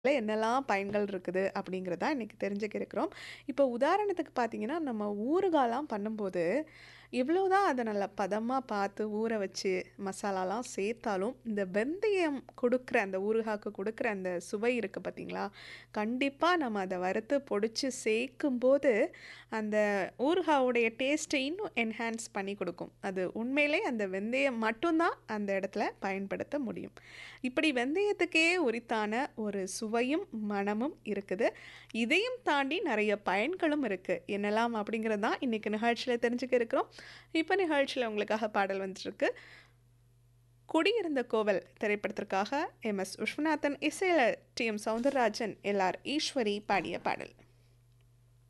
என்னெல்லாம் பயன்கள் இருக்குது அப்படிங்கிறத இன்னைக்கு தெரிஞ்சுக்க இருக்கிறோம். இப்போ உதாரணத்துக்கு பார்த்தீங்கன்னா, நம்ம ஊறுகாலாம் பண்ணும்போது, எவ்வளோதான் அத நல்லா பதமா பார்த்து ஊற வச்சு மசாலாலாம் சேர்த்தாலும், இந்த வெந்தயம் குடுக்குற அந்த ஊறுகாக்கு குடுக்குற அந்த சுவை இருக்கு பார்த்தீங்களா? கண்டிப்பா நம்ம அத வறுத்து பொடிச்சு சேர்க்கும்போது, அந்த ஊறுகாவுடைய டேஸ்ட்ட இன்னும் என்ஹான்ஸ் பண்ணி குடுக்கும். அது உண்மையிலே அந்த வெந்தயம் மட்டும் தான் அந்த இடத்துல பயன்படுத்த முடியும். இப்படி வெந்தயத்துக்கே உரித்தான ஒரு சுவையும், மணமும் இருக்குது. இதையும் தாண்டி நெறைய பயன்களும் இருக்கு. என்னலாம் அப்படிங்கிறது தான் இன்னைக்கு நிகழ்ச்சியில தெரிஞ்சுக்க இருக்கிறோம். இப்ப நிகழ்ச்சியில உங்களுக்காக பாடல் வந்துட்டுருக்கு. குடியிருந்த கோவல் திரைப்படத்திற்காக எம்.எஸ். விஸ்வநாதன் இசையில டி.எம். சௌந்தரராஜன், எல்.ஆர். ஈஸ்வரி பாடிய பாடல்.